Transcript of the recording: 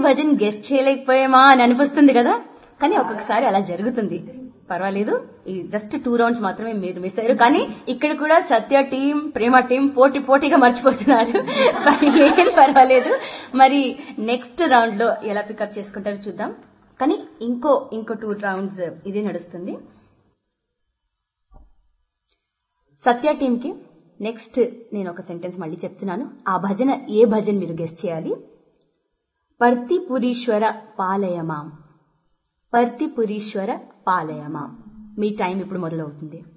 bhajan guest చేయలేకపోయామా అని అనిపిస్తుంది కదా కానీ ఒక్కొక్కసారి అలా జరుగుతుంది పర్వాలేదు ఈ జస్ట్ టూ రౌండ్స్ మాత్రమే మీరు మిస్ అయ్యారు కానీ ఇక్కడ కూడా సత్య టీం ప్రేమ టీం పోటీ పోటీగా మర్చిపోతున్నారు మరి ఏం పర్వాలేదు మరి నెక్స్ట్ రౌండ్ లో ఎలా పికప్ చేసుకుంటారో చూద్దాం కానీ ఇంకో ఇంకో టూ రౌండ్స్ ఇది నడుస్తుంది సత్య టీంకి నెక్స్ట్ నేను ఒక సెంటెన్స్ మళ్ళీ చెప్తున్నాను ఆ భజన ఏ భజన్ మీరు గెస్ట్ చేయాలి పర్తిపురీశ్వర పాలయమాం పర్తిపురీశ్వర పాలయమాం మీ టైం ఇప్పుడు మొదలవుతుంది